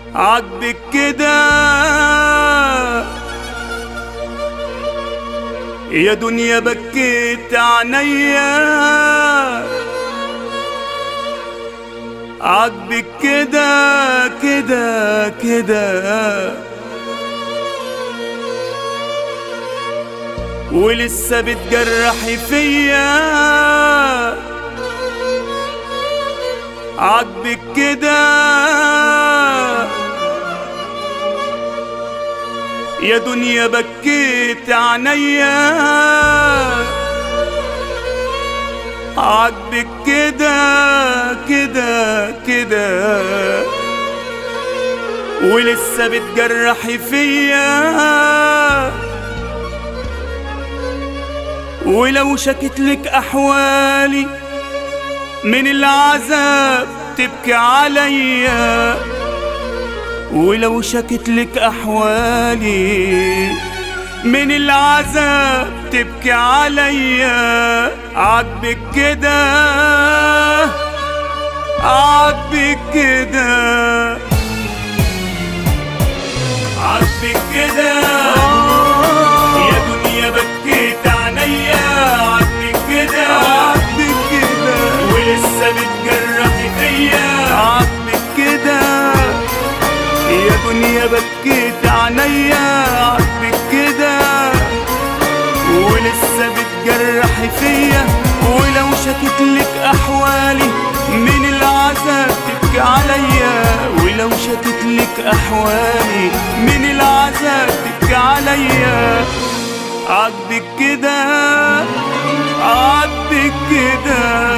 عاتبك كده يا دنيا بكيت عينيا عاتبك كده كده كده ولسه بتجرحي فيا عاتبك كده يا دنيا بكيت عينيا عاتبك كده كده كده ولسه بتجرحي فيا ولو شكت لك احوالي من العذاب تبكي عليا ولو شكت لك احوالي من العذاب تبكي عليا عاتبك كده عاتبك كده عاتبك كده يا دنيا بكيت عينيا عاتبك كده عاتبك كده ولسه بتجرحي فيا عاتبك كده يا دنيا بكيت عينيا عاتبك كده ولسه بتجرحي فيا ولو شكت لك احوالي من العذاب تبكي عليا ولو شكت لك احوالي من العذاب تبكي عليا عاتبك كده عاتبك كده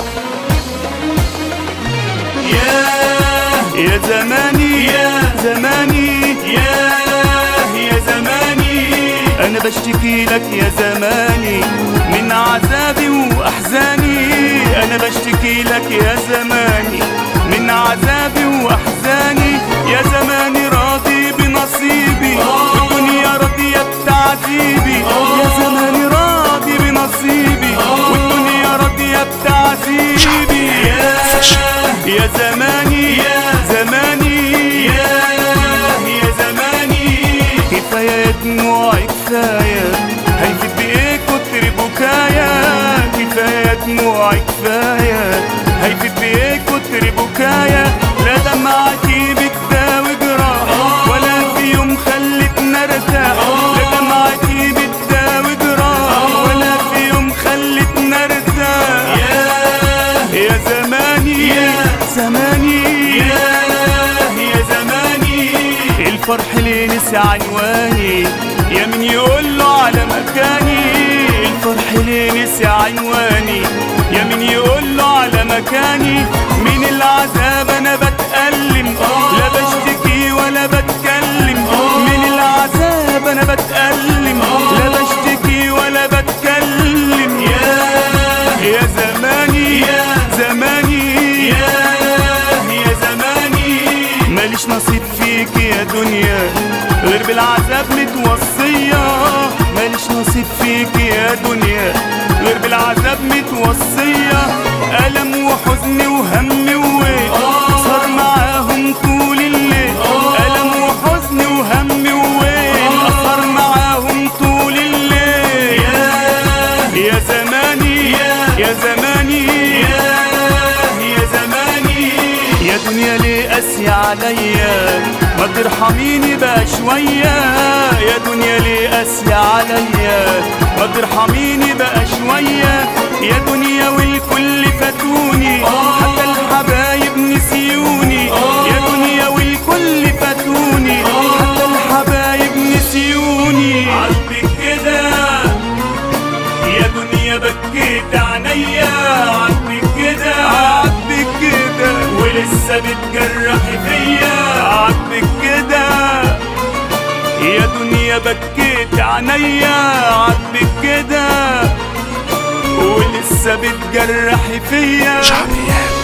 يا يا زماني يا زماني يا يا زماني انا بشتكي لك يا زماني من عذابي واحزاني انا بشتكي لك يا زماني من عذابي واحزاني يا زماني راضي بنصيبي والدنيا راضية بتعذيبي يا زماني راضي بنصيبي والدنيا راضية بتعذيبي يا يا زماني يا زماني يا يا زماني كفاية يا دموعي كفاية هيفيد بإيه كتر بكايا كفاية يا دموعي كفاية هيفيد بإيه كتر بكايا لا دمعتي بتداوي جراح ولا في يوم خلتنا ارتاح لا دمعتي بتداوي جراح ولا في يوم خلتنا ارتاح يا يا زماني يا زماني يا يا زماني الفرح اللي نسي عنواني يا من يقول له على مكاني الفرح اللي نسي عنواني يا من يقول له على مكاني من العذاب انا بتألم لا بشتكي ولا بتكلم من العذاب انا بتألم لا بشتكي ولا بتكلم يا يا زماني يا زماني يا يا زماني ماليش نصيب فيك يا دنيا غير بالعذاب متوصية ماليش نصيب فيك يا دنيا غير بالعذاب متوصية ألم وحزن وهم وويل صار معاهم طول الليل ألم وحزن وهم وويل صار معاهم طول الليل يا يا زماني يا زماني يا يا زماني يا دنيا ليه قاسية عليا ما ترحميني بقى شوية يا دنيا ليه قاسية عليا ما ترحميني بقى شوية يا دنيا والكل فاتوني حتى الحبايب نسيوني يا دنيا والكل فاتوني حتى الحبايب نسيوني عاتبك كده يا دنيا بكيت عينيا عاتبك كده عاتبك كده ولسه بتجرحي فيا عاتبك كده يا دنيا بكيت عينيا عاتبك كده ولسه بتجرحي فيا شعبيات